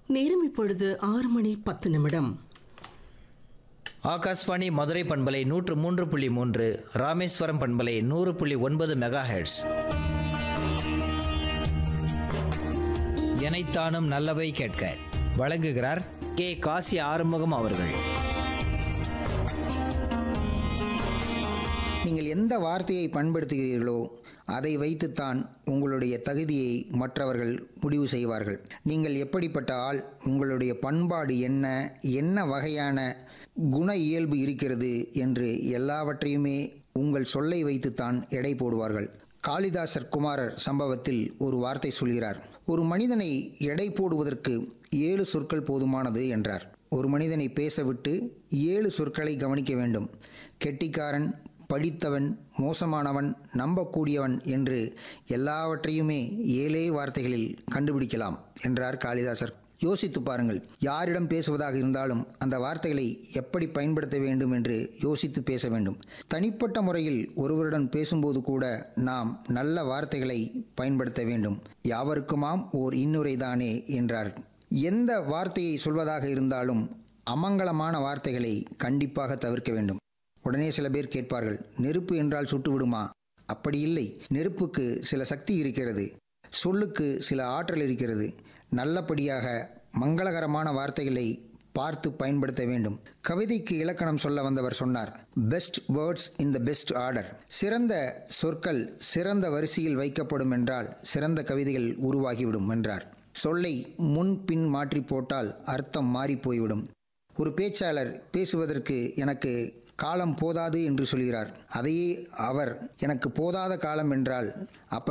நேரம் இப்பொழுது ஆறு மணி பத்து நிமிடம் ஆகாஷ்வாணி மதுரை பண்பலை நூற்று மூன்று புள்ளி மூன்று ராமேஸ்வரம் பண்பலை நூறு புள்ளி ஒன்பது மெகா ஹெர்ட்ஸ் எனைத்தானும் நல்லவை கேட்க வழங்குகிறார் கே காசி ஆறுமுகம் அவர்கள் நீங்கள் எந்த வார்த்தையை பயன்படுத்துகிறீர்களோ அதை வைத்துத்தான் உங்களுடைய தகுதியை மற்றவர்கள் முடிவு செய்வார்கள் நீங்கள் எப்படிப்பட்ட ஆள் உங்களுடைய பண்பாடு என்ன என்ன வகையான குண இயல்பு இருக்கிறது என்று எல்லாவற்றையுமே உங்கள் சொல்லை வைத்துத்தான் எடை போடுவார்கள் காளிதாசர் குமாரர் சம்பவத்தில் ஒரு வார்த்தை சொல்கிறார் ஒரு மனிதனை எடை போடுவதற்கு ஏழு சொற்கள் போதுமானது என்றார் ஒரு மனிதனை பேசவிட்டு ஏழு சொற்களை கவனிக்க வேண்டும் கெட்டிக்காரன் படித்தவன் மோசமானவன் நம்பக்கூடியவன் என்று எல்லாவற்றையுமே ஏழே வார்த்தைகளில் கண்டுபிடிக்கலாம் என்றார் காளிதாசர் யோசித்து பாருங்கள் யாரிடம் பேசுவதாக இருந்தாலும் அந்த வார்த்தைகளை எப்படி பயன்படுத்த வேண்டும் என்று யோசித்து பேச வேண்டும் தனிப்பட்ட முறையில் ஒருவருடன் பேசும்போது கூட நாம் நல்ல வார்த்தைகளை பயன்படுத்த வேண்டும் யாவருக்குமாம் ஓர் இன்னுரைதானே என்றார் எந்த வார்த்தையை சொல்வதாக இருந்தாலும் அமங்கலமான வார்த்தைகளை கண்டிப்பாக தவிர்க்க வேண்டும் உடனே சில பேர் கேட்பார்கள் நெருப்பு என்றால் சுட்டு விடுமா அப்படி இல்லை நெருப்புக்கு சில சக்தி இருக்கிறது சொல்லுக்கு சில ஆற்றல் இருக்கிறது நல்லபடியாக மங்களகரமான வார்த்தைகளை பார்த்து பயன்படுத்த வேண்டும் கவிதைக்கு இலக்கணம் சொல்ல வந்தவர் சொன்னார் best words in the best order சிறந்த சொற்கள் சிறந்த வரிசையில் வைக்கப்படும் என்றால் சிறந்த கவிதைகள் உருவாகிவிடும் என்றார் சொல்லை முன் பின் மாற்றி போட்டால் அர்த்தம் மாறி போய்விடும் ஒரு பேச்சாளர் பேசுவதற்கு எனக்கு காலம் போதாது என்று சொல்கிறார் அதையே அவர் எனக்கு போதாத காலம் என்றால் அப்ப